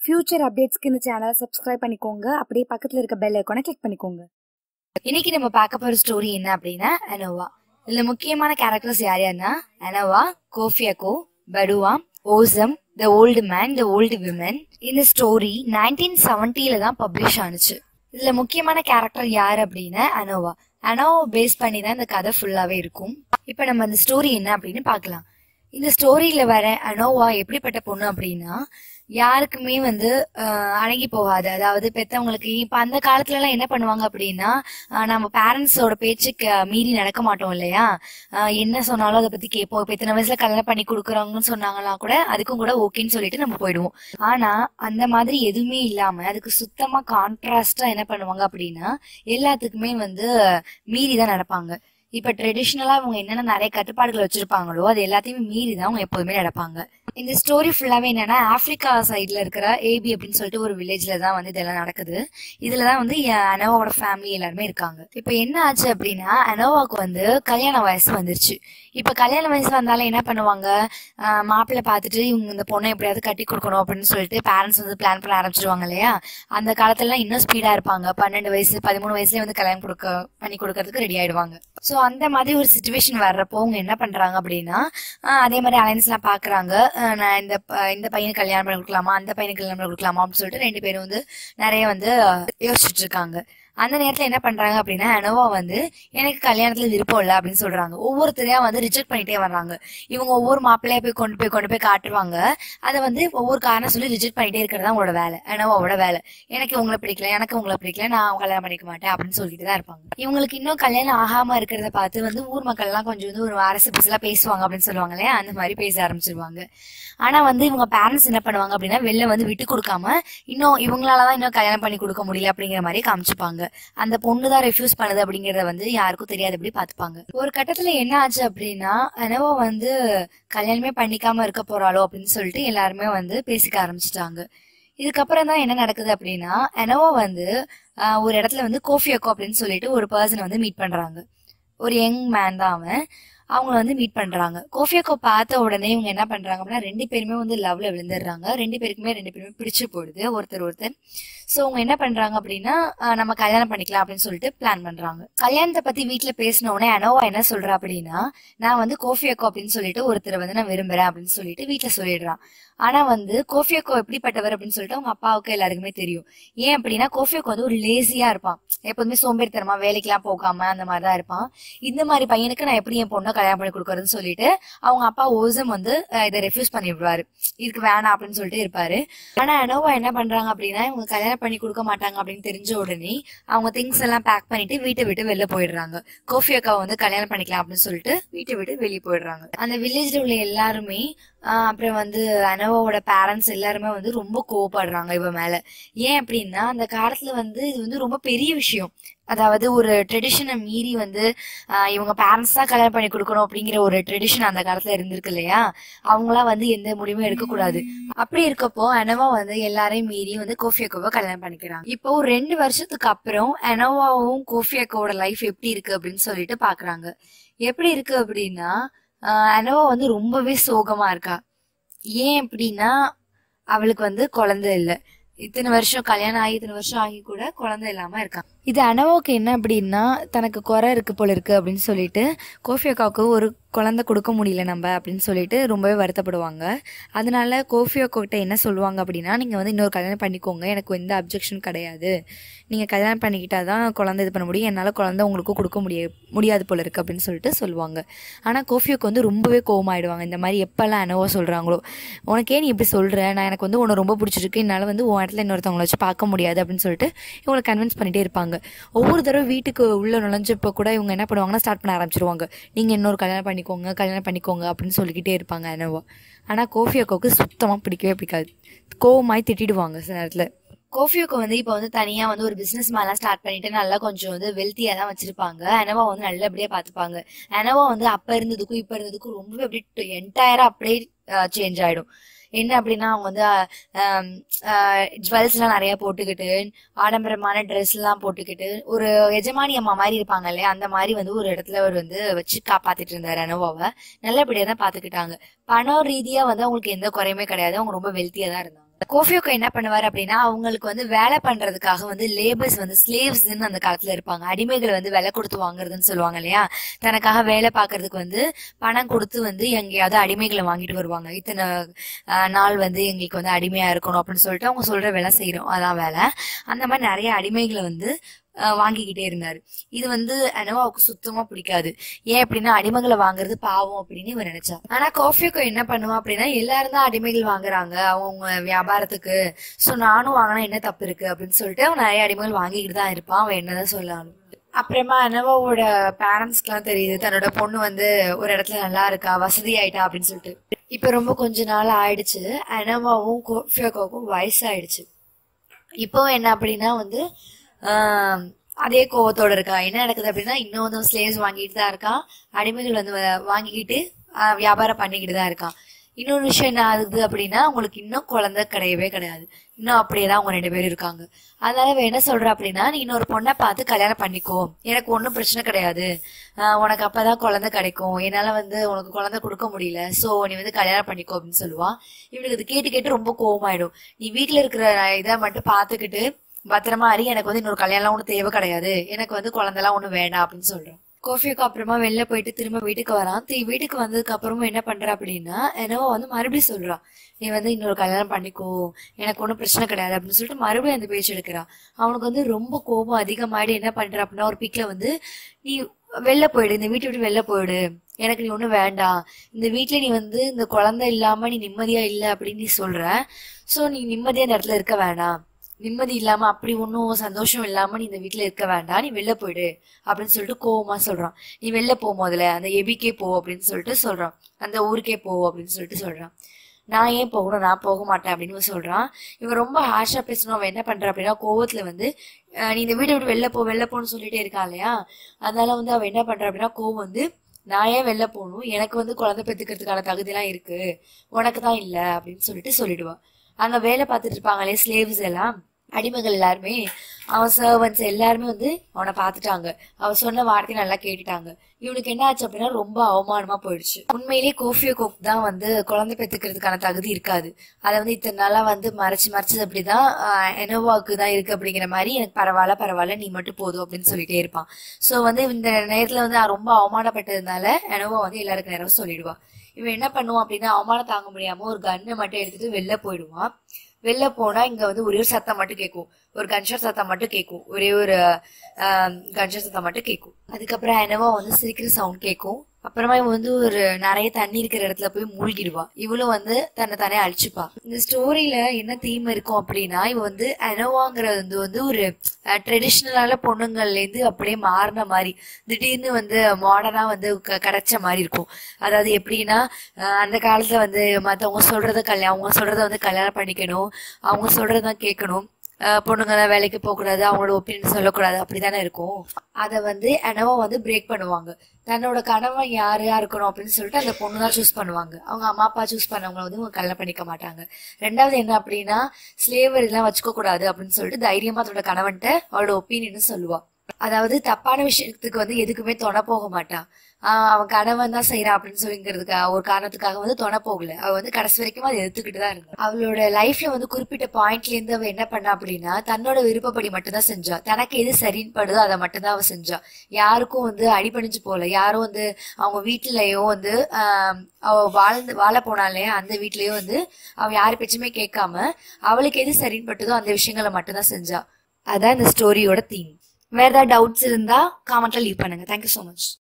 future அப்டேட்ஸ்க்கு இந்த சேனலை subscribe பண்ணிக்கோங்க அப்படியே பக்கத்தில் இருக்க பெல் ஐக்கானை கிளிக் பண்ணிக்கோங்க இன்னைக்கு நம்ம பார்க்க போற ஸ்டோரி என்ன அப்படின்னா அனோவா இதுல முக்கியமான கேரக்டர்ஸ் யார் யாருன்னா Anowa Kofi Ako Badua Osam the old man the old women இந்த ஸ்டோரி நைன்டீன் செவன்டில தான் பப்ளிஷ் ஆனுச்சு இதுல முக்கியமான கேரக்டர் யார் அப்படின்னா அனோவா அனோவா பேஸ் பண்ணி தான் இந்த கதை ஃபுல்லாவே இருக்கும் இப்ப நம்ம அந்த ஸ்டோரி என்ன அப்படின்னு பார்க்கலாம் இந்த ஸ்டோரியில வர அனோவா எப்படிப்பட்ட பொண்ணு அப்படின்னா யாருக்குமே வந்து ஆஹ், அடங்கி போகாது அதாவது பெத்தவங்களுக்கு இப்ப அந்த காலத்துல எல்லாம் என்ன பண்ணுவாங்க அப்படின்னா ஆஹ், நம்ம பேரண்ட்ஸோட பேச்சுக்கு மீறி நடக்க மாட்டோம் இல்லையா ஆஹ், என்ன சொன்னாலும் அதை பத்தி கேட்போம் இப்ப இத்தனை வயசுல கல்யாணம் பண்ணி கொடுக்குறாங்கன்னு சொன்னாங்கன்னா கூட அதுக்கும் கூட ஓகேன்னு சொல்லிட்டு நம்ம போயிடுவோம் ஆனா அந்த மாதிரி எதுவுமே இல்லாம அதுக்கு சுத்தமா கான்ட்ராஸ்டா என்ன பண்ணுவாங்க அப்படின்னா எல்லாத்துக்குமே வந்து மீறி தான் நடப்பாங்க இப்ப ட்ரெடிஷ்னலா அவங்க என்னென்ன நிறைய கட்டுப்பாடுகள் வச்சிருப்பாங்களோ அது எல்லாத்தையுமே மீறி தான் அவங்க எப்போதுமே நடப்பாங்க இந்த ஸ்டோரி ஃபுல்லாவே என்னன்னா ஆப்பிரிக்கா சைட்ல இருக்கிற ஏபி அப்படின்னு சொல்லிட்டு ஒரு வில்லேஜ்ல தான் வந்து இதெல்லாம் நடக்குது இதுலதான் வந்து என் அனோவாவோட ஃபேமிலி எல்லாருமே இருக்காங்க இப்ப என்ன ஆச்சு அப்படின்னா அனோவாவுக்கு வந்து கல்யாண வயசு வந்துருச்சு இப்ப கல்யாண வயசு வந்தாலும் என்ன பண்ணுவாங்க ஆஹ் மாப்பிள்ளை பார்த்துட்டு இவங்க இந்த பொண்ணை எப்படியாவது கட்டி கொடுக்கணும் அப்படின்னு சொல்லிட்டு பேரண்ட்ஸ் வந்து பிளான் பண்ண ஆரம்பிச்சிருவாங்க இல்லையா அந்த காலத்துல இன்னும் ஸ்பீடா இருப்பாங்க பன்னெண்டு வயசு பதிமூணு வயசுலயே வந்து கல்யாணம் கொடுக்க பண்ணி கொடுக்கறதுக்கு ரெடி ஆயிடுவாங்க சோ அந்த மாதிரி ஒரு சுச்சுவேஷன் வர்றப்போ அவங்க என்ன பண்றாங்க அப்படின்னா ஆஹ் அதே மாதிரி அலைன்ஸ் எல்லாம் பாக்குறாங்க ஆஹ் நான் இந்த ப- இந்த பையனுக்கு கல்யாணம் பண்ணி கொடுக்கலாமா அந்த பையனுக்கு கல்யாணம் பண்ணி கொடுக்கலாமா அப்படின்னு சொல்லிட்டு ரெண்டு பேரும் வந்து நிறைய வந்து ஆஹ் யோசிச்சுட்டு இருக்காங்க அந்த நேரத்துல என்ன பண்றாங்க அப்படின்னா அனோவா வந்து எனக்கு கல்யாணத்துல விருப்பம் இல்லை அப்படின்னு சொல்றாங்க ஒவ்வொருத்தரையா வந்து ரிஜெக்ட் பண்ணிட்டே வர்றாங்க இவங்க ஒவ்வொரு மாப்பிள்ளையா போய் கொண்டு போய் கொண்டு போய் காட்டுவாங்க அதை வந்து ஒவ்வொரு காரணம் சொல்லி ரிஜெக்ட் பண்ணிட்டே இருக்கிறது தான் அவங்களோட வேலை அனோவாவோட வேலை எனக்கு உங்களை பிடிக்கல எனக்கு உங்களை பிடிக்கல நான் கல்யாணம் பண்ணிக்க மாட்டேன் அப்படின்னு சொல்லிட்டு தான் இருப்பாங்க இவங்களுக்கு இன்னும் கல்யாணம் ஆகாம இருக்கிறத பார்த்து வந்து ஊர் மக்கள் எல்லாம் கொஞ்சம் வந்து ஒரு அரசு பிசலா பேசுவாங்க அப்படின்னு சொல்லுவாங்க இல்லையா அந்த மாதிரி பேச ஆரம்பிச்சிருவாங்க ஆனா வந்து இவங்க பேரண்ட்ஸ் என்ன பண்ணுவாங்க அப்படின்னா வெளில வந்து விட்டு கொடுக்காம இன்னும் இவங்களாலதான் இன்னும் கல்யாணம் பண்ணி கொடுக்க முடியல அப்படிங்கிற மாதிரி காமிச்சுப்பாங்க அந்த பொண்ணு தான் ரெஃப்யூஸ் பண்ணுது அப்படிங்கறத வந்து யாருக்கும் தெரியாதபடி பாத்துப்பாங்க ஒரு கட்டத்துல என்ன ஆச்சு அப்படின்னா அனவா வந்து கல்யாணமே பண்ணிக்காம இருக்க போறாளோ அப்படின்னு சொல்லிட்டு எல்லாருமே வந்து பேசிக்க ஆரம்பிச்சிட்டாங்க இதுக்கப்புறம் தான் என்ன நடக்குது அப்படின்னா அனோவா வந்து ஆஹ், ஒரு இடத்துல வந்து கோஃபியக்கோ அப்படின்னு சொல்லிட்டு ஒரு பர்சனை வந்து மீட் பண்றாங்க ஒரு யங் மேன் தான் அவன் அவங்க வந்து மீட் பண்றாங்க கோஃபியக்கோ பார்த்த உடனே இவங்க என்ன பண்றாங்க அப்படின்னா ரெண்டு பேருமே வந்து லவ்ல விழுந்துடுறாங்க ரெண்டு பேருக்குமே ரெண்டு பேருமே பிடிச்சு போயிடுது ஒருத்தர் ஒருத்தர் சோ அவங்க என்ன பண்றாங்க அப்படின்னா ஆஹ், நம்ம கல்யாணம் பண்ணிக்கலாம் அப்படின்னு சொல்லிட்டு பிளான் பண்றாங்க கல்யாணத்தை பத்தி வீட்ல பேசின உடனே அனோவா என்ன சொல்றா அப்படின்னா நான் வந்து கோஃபியக்கோ அப்படின்னு சொல்லிட்டு ஒருத்தரை வந்து நான் விரும்புறேன் அப்படின்னு சொல்லிட்டு வீட்ல சொல்லிடுறான் ஆனா வந்து கோஃபியக்கோ எப்படிப்பட்டவர் அப்படின்னு சொல்லிட்டு அவங்க அப்பாவுக்கு எல்லாருக்குமே தெரியும் ஏன் அப்படின்னா கோஃபியக்கோ வந்து ஒரு லேசியா இருப்பான் எப்போதுமே சோம்பேறித்தனமா வேலைக்கெல்லாம் போகாம அந்த மாதிரி தான் இருப்பான் இந்த மாதிரி பையனுக்கு நான் எப்படி என் பொண்ணை கல்யாணம் பண்ணி கொடுக்கறதுன்னு சொல்லிட்டு அவங்க அப்பா ஓசம் வந்து அஹ், இதை ரெஃப்யூஸ் பண்ணி விடுவாரு இதுக்கு வேணாம் அப்படின்னு சொல்லிட்டு இருப்பாரு ஆனா அனோவா என்ன பண்றாங்க அப்படின்னா இவங்க கல்யாணம் பண்ணி கொடுக்க மாட்டாங்க அப்படின்னு தெரிஞ்ச உடனே அவங்க திங்ஸ் எல்லாம் பேக் பண்ணிட்டு வீட்டை விட்டு வெளில போயிடுறாங்க கோஃபி அக்காவை வந்து கல்யாணம் பண்ணிக்கலாம் அப்படின்னு சொல்லிட்டு வீட்டை விட்டு வெளியே போயிடுறாங்க அந்த வில்லேஜ்ல உள்ள எல்லாருமே ஆஹ் அப்புறம் வந்து அனோவாவோட பேரண்ட்ஸ் எல்லாருமே வந்து ரொம்ப கோவப்படுறாங்க இவ மேல ஏன் அப்படின்னா அந்த காலத்துல வந்து இது வந்து ரொம்ப பெரிய விஷயம் அதாவது ஒரு ட்ரெடிஷனை மீறி வந்து ஆஹ் இவங்க பேரண்ட்ஸ் தான் கல்யாணம் பண்ணி கொடுக்கணும் அப்படிங்கிற ஒரு ட்ரெடிஷன் அந்த காலத்துல இருந்திருக்கு இல்லையா அவங்களாம் வந்து எந்த முடிவும் எடுக்கக்கூடாது அப்படி இருக்கப்போ அனோவா வந்து எல்லாரையும் மீறி வந்து கோஃபியக்கோவை கல்யாணம் பண்ணிக்கிறாங்க இப்போ ஒரு ரெண்டு வருஷத்துக்கு அப்புறம் அனோவாவும் கோஃபியக்கோவோட லைஃப் எப்படி இருக்கு அப்படின்னு சொல்லிட்டு பாக்குறாங்க எப்படி இருக்கு அப்படின்னா ஆஹ் அனோவா வந்து ரொம்பவே சோகமா இருக்கா ஏன் அப்படின்னா அவளுக்கு வந்து குழந்தை இல்லை இத்தனை வருஷம் கல்யாணம் ஆகி இத்தனை வருஷம் ஆகி கூட குழந்தை இல்லாம இருக்கான் இது அனவோக்கு என்ன அப்படின்னா தனக்கு குறை இருக்கு போல இருக்கு அப்படின்னு சொல்லிட்டு கோஃபி அக்காவுக்கு ஒரு குழந்தை கொடுக்க முடியல நம்ம அப்படின்னு சொல்லிட்டு ரொம்பவே வருத்தப்படுவாங்க அதனால கோஃபி அக்காக்கிட்ட என்ன சொல்லுவாங்க அப்படின்னா நீங்கள் வந்து இன்னொரு கல்யாணம் பண்ணிக்கோங்க எனக்கு எந்த அப்ஜெக்ஷன் கிடையாது நீங்கள் கல்யாணம் பண்ணிக்கிட்டா தான் குழந்தை இது பண்ண முடியும் என்னால் குழந்தை உங்களுக்கு கொடுக்க முடிய முடியாது போல இருக்கு அப்படின்னு சொல்லிட்டு சொல்லுவாங்க ஆனால் கோஃபியோக்கு வந்து ரொம்பவே கோவமாயிடுவாங்க இந்த மாதிரி எப்போல்லாம் அனோவா சொல்கிறாங்களோ உனக்கே நீ இப்படி சொல்கிற நான் எனக்கு வந்து உன்னை ரொம்ப பிடிச்சிருக்கு என்னால் வந்து உன் இடத்துல இன்னொருத்தவங்கள வச்சு பார்க்க முடியாது அப்படின்னு சொல்லிட்டு இவங்களை கன்வின்ஸ் பண்ணிட்டே இருப்பாங்க ஒவ்வொரு தடவை வீட்டுக்கு உள்ள நுழைஞ்சப்போ கூட இவங்க என்ன பண்ணுவாங்கன்னா ஸ்டார்ட் பண்ண ஆரம்பிச்சிருவாங்க நீங்கள் இன்னொரு கல்யாணம் பண்ணிக்கோங்க கல்யாணம் பண்ணிக்கோங்க அப்படின்னு சொல்லிக்கிட்டே இருப்பாங்க அனோவா ஆனால் கோஃபி அக்காவுக்கு சுத்தமாக பிடிக்கவே பிடிக்காது கோவமாய் திட்டிடுவாங்க சில நேரத்தில் கோஃபியோக்கு வந்து இப்போ வந்து தனியா வந்து ஒரு பிசினஸ் மேலாம் ஸ்டார்ட் பண்ணிட்டு நல்லா கொஞ்சம் வந்து வெல்த்தியா தான் வச்சிருப்பாங்க அனவா வந்து நல்லபடியா பாத்துப்பாங்க அனவா வந்து அப்ப இருந்ததுக்கும் இப்ப இருந்ததுக்கும் ரொம்பவே அப்படியே என்டையரா அப்படியே சேஞ்ச் ஆயிடும் என்ன அப்படின்னா அவங்க வந்து ஜுவல்ஸ் எல்லாம் நிறைய போட்டுக்கிட்டு ஆடம்பரமான ட்ரெஸ் எல்லாம் போட்டுக்கிட்டு ஒரு எஜமானி அம்மா மாதிரி இருப்பாங்க இல்லையா அந்த மாதிரி வந்து ஒரு இடத்துல அவர் வந்து வச்சு காப்பாத்திட்டு இருந்தாரு அனுபவாவை நல்லபடியா தான் பாத்துக்கிட்டாங்க பணம் ரீதியா வந்து அவங்களுக்கு எந்த குறையுமே கிடையாது அவங்க ரொம்ப வெல்த்தியா தான் இருந்தாங்க கோஃபியோக்கோ என்ன பண்ணுவார் அப்படின்னா அவங்களுக்கு வந்து வேலை பண்றதுக்காக வந்து லேபர்ஸ் வந்து ஸ்லேவ்ஸ்ன்னு அந்த காலத்துல இருப்பாங்க அடிமைகள் வந்து விலை கொடுத்து வாங்குறதுன்னு சொல்லுவாங்க இல்லையா தனக்காக வேலை பார்க்கறதுக்கு வந்து பணம் கொடுத்து வந்து எங்கேயாவது அடிமைகளை வாங்கிட்டு வருவாங்க இத்தனை ஆஹ், நாள் வந்து எங்களுக்கு வந்து அடிமையா இருக்கணும் அப்படின்னு சொல்லிட்டு அவங்க சொல்ற வேலை செய்யறோம் அதான் வேலை அந்த மாதிரி நிறைய அடிமைகளை வந்து ஆஹ், வாங்கிக்கிட்டே இருந்தாரு இது வந்து அனோவாவுக்கு சுத்தமா பிடிக்காது ஏன் அப்படின்னா அடிமைகளை வாங்குறது பாவம் அப்படின்னு இவன் நினைச்சா ஆனா காஃபியோக்கோ என்ன பண்ணுவான் அப்படின்னா எல்லாரும் தான் அடிமைகள் வாங்குறாங்க அவங்க வியாபாரத்துக்கு சோ நானும் வாங்கினா என்ன தப்பு இருக்கு அப்படின்னு சொல்லிட்டு அவன் நிறைய அடிமைகள் வாங்கிக்கிட்டு தான் இருப்பான் அவன் என்னதான் சொல்லலாம் அப்புறமா அனவாவோட பேரண்ட்ஸ்க்குலாம் தெரியுது தன்னோட பொண்ணு வந்து ஒரு இடத்துல நல்லா இருக்கா வசதி ஆயிட்டா அப்படின்னு சொல்லிட்டு இப்ப ரொம்ப கொஞ்ச நாள் ஆயிடுச்சு அனவாவும் கோஃபியோக்கோக்கும் வயசாயிடுச்சு இப்போ என்ன அப்படின்னா வந்து ஆம், அதே கோவத்தோட இருக்கா என்ன நடக்குது அப்படின்னா இன்னும் வந்து ஸ்லேவ்ஸ் வாங்கிட்டு தான் இருக்கான் அடிமைகள் வந்து வ- வாங்கிக்கிட்டு ஆ, வியாபாரம் பண்ணிக்கிட்டு தான் இருக்கான் இன்னொரு விஷயம் என்ன ஆகுது அப்படின்னா உங்களுக்கு இன்னும் குழந்தை கிடையவே கிடையாது இன்னும் அப்படியே தான் அவங்க ரெண்டு பேரும் இருக்காங்க அதனால இவன் என்ன சொல்றா அப்படின்னா நீ இன்னொரு பொண்ணை பார்த்து கல்யாணம் பண்ணிக்கோ எனக்கு ஒன்றும் பிரச்சனை கிடையாது ஆஹ் உனக்கு அப்பதான் குழந்தை கிடைக்கும் என்னால வந்து உனக்கு குழந்தை கொடுக்க முடியல சோ நீ வந்து கல்யாணம் பண்ணிக்கோ அப்படின்னு சொல்லுவான் இவனுக்கு இது கேட்டு கேட்டு ரொம்ப கோவமாயிடும் நீ வீட்டுல இருக்கிற இதை மட்டும் பார்த்துக்கிட்டு பத்திரமா அறி எனக்கு வந்து இன்னொரு கல்யாணம் ஒன்றும் தேவை கிடையாது எனக்கு வந்து குழந்தைலாம் ஒன்றும் வேண்டாம் அப்படின்னு சொல்றான் கோஃபிக்கு அப்புறமா வெளில போயிட்டு திரும்ப வீட்டுக்கு வரான் தி வீட்டுக்கு வந்ததுக்கு அப்புறமா என்ன பண்ற அப்படின்னா என்னவோ வந்து மறுபடியும் சொல்றான் நீ வந்து இன்னொரு கல்யாணம் பண்ணிக்கோ எனக்கு ஒன்றும் பிரச்சனை கிடையாது அப்படின்னு சொல்லிட்டு மறுபடியும் அந்த பேச்சு எடுக்கிறான் அவனுக்கு வந்து ரொம்ப கோபம் அதிகமாயிடு என்ன பண்ற அப்படின்னா ஒரு பிக்ல வந்து நீ வெளில போயிடு இந்த வீட்டை விட்டு வெளில போயிடு எனக்கு நீ ஒன்றும் வேண்டாம் இந்த வீட்டில் நீ வந்து இந்த குழந்தை இல்லாம நீ நிம்மதியா இல்லை அப்படின்னு நீ சொல்ற ஸோ நீ நிம்மதியா இந்த இடத்துல இருக்க வேண்டாம் நிம்மதி இல்லாம அப்படி ஒன்றும் சந்தோஷம் இல்லாம நீ இந்த வீட்ல இருக்க வேண்டாம் நீ வெளில போயிடு அப்படின்னு சொல்லிட்டு கோவமா சொல்றான் நீ வெளில போ முதல்ல அந்த எபிக்கே போ அப்படின்னு சொல்லிட்டு சொல்றான் அந்த ஊருக்கே போ அப்படின்னு சொல்லிட்டு சொல்றான் நான் ஏன் போகணும் நான் போக மாட்டேன் அப்படின்னு இவன் சொல்றான் இவன் ரொம்ப ஹாஷா பேசணும் அவன் என்ன பண்றான் அப்படின்னா கோவத்துல வந்து அஹ் நீ இந்த வீட்டை விட்டு வெளில போ வெளில போன்னு சொல்லிட்டே இருக்கான் இல்லையா அதனால வந்து அவன் என்ன பண்றான் அப்படின்னா கோவம் வந்து நான் ஏன் வெளில போகணும் எனக்கு வந்து குழந்தை பெத்துக்கிறதுக்கான தகுதிலாம் இருக்கு உனக்கு தான் இல்ல அப்படின்னு சொல்லிட்டு சொல்லிடுவான் அங்க வேலை பார்த்துட்டு இருப்பாங்களே ஸ்லேவ்ஸ் எல்லாம் அடிமைகள் எல்லாருமே அவன் சர்வன்ஸ் எல்லாருமே வந்து அவனை பார்த்துட்டாங்க அவன் சொன்ன வார்த்தையை நல்லா கேட்டுட்டாங்க இவனுக்கு என்ன ஆச்சு அப்படின்னா ரொம்ப அவமானமா போயிடுச்சு உண்மையிலேயே கோஃபியோ கோக் தான் வந்து குழந்தை பெத்துக்கிறதுக்கான தகுதி இருக்காது அதை வந்து இத்தனை நாளா வந்து மறைச்சு மறைச்சது அப்படிதான் ஆஹ், எனோவாக்கு தான் இருக்கு அப்படிங்கிற மாதிரி எனக்கு பரவாயில்ல பரவாயில்ல நீ மட்டும் போதும் அப்படின்னு சொல்லிட்டே இருப்பான் சோ வந்து இந்த நேரத்துல வந்து அவன் ரொம்ப அவமானப்பட்டதுனால எனோவா வந்து எல்லாருக்கும் நேரம் சொல்லிடுவா இவன் என்ன பண்ணுவான் அப்படின்னா அவமானம் தாங்க முடியாம ஒரு கன்னை மட்டும் எடுத்துட்டு வெளில போயிடுவான் வெளில போனா இங்க வந்து ஒரே ஒரு சத்தம் மட்டும் கேட்கும் ஒரு கன்ஷர் சத்தம் மட்டும் கேட்கும் ஒரே ஒரு கன்ஷர் சத்தம் மட்டும் கேட்கும் அதுக்கப்புறம் என்னவோ வந்து சிரிக்கிற சவுண்ட் கேட்கும் அப்புறமா இவன் வந்து ஒரு நிறைய தண்ணி இருக்கிற இடத்துல போய் மூழ்கிடுவா இவளும் வந்து தன்னை தானே அழிச்சுப்பா இந்த ஸ்டோரியில என்ன தீம் இருக்கும் அப்படின்னா இவ வந்து அனோவாங்கிறது வந்து வந்து ஒரு ட்ரெடிஷ்னலான பொண்ணுங்கள்ல இருந்து அப்படியே மாறின மாதிரி திடீர்னு வந்து மாடர்னா வந்து க- கிடைச்ச மாதிரி இருக்கும் அதாவது எப்படின்னா அஹ் அந்த காலத்துல வந்து மத்தவங்க சொல்றத கல்யாணம் அவங்க சொல்றத வந்து கல்யாணம் பண்ணிக்கணும் அவங்க சொல்றதான் கேட்கணும் அஹ் பொண்ணுங்க தான் வேலைக்கு போகக்கூடாது அவங்களோட ஒப்பீனியன் சொல்லக்கூடாது அப்படிதானே இருக்கும் அதை வந்து அனவா வந்து பிரேக் பண்ணுவாங்க தன்னோட கணவன் யாரையா இருக்கணும் அப்படின்னு சொல்லிட்டு அந்த பொண்ணு தான் சூஸ் பண்ணுவாங்க அவங்க அம்மா அப்பா சூஸ் பண்ணவங்கள வந்து இவங்க கல்யாணம் பண்ணிக்க மாட்டாங்க ரெண்டாவது என்ன அப்படின்னா ஸ்லேவர் எல்லாம் வச்சுக்க கூடாது அப்படின்னு சொல்லிட்டு தைரியமா தன்னோட கணவன்ட்ட அவளோட ஒப்பீனியன் சொல்லுவா அதாவது தப்பான விஷயத்துக்கு வந்து எதுக்குமே தொண போக மாட்டான் ஆஹ் அவன் கணவன் தான் செய்யறான் அப்படின்னு சொல்லிங்கிறதுக்காக ஒரு காரணத்துக்காக வந்து தொண போகல அவ வந்து கடைசி வரைக்கும் அதை எடுத்துக்கிட்டு தான் இருந்தா அவளோட லைஃப்ல வந்து குறிப்பிட்ட பாயிண்ட்ல இருந்து அவ என்ன பண்ணா அப்படின்னா தன்னோட விருப்பப்படி மட்டும்தான் செஞ்சா தனக்கு எது சரின்னு படுதோ அதை மட்டும்தான் அவ செஞ்சா யாருக்கும் வந்து அடிபணிஞ்சு போல யாரும் வந்து அவங்க வீட்டுலயோ வந்து ஆஹ் அவ வாழ்ந்து வாழ போனா இல்லையா அந்த வீட்லயோ வந்து அவ யாரு பேச்சுமே கேட்காம அவளுக்கு எது சரின்னு பட்டுதோ அந்த விஷயங்களை மட்டும்தான் செஞ்சா அதான் இந்த ஸ்டோரியோட தீம் வேற ஏதாவது டவுட்ஸ் இருந்தா காமெண்ட்ல லீவ் பண்ணுங்க தேங்க்யூ ஸோ மச்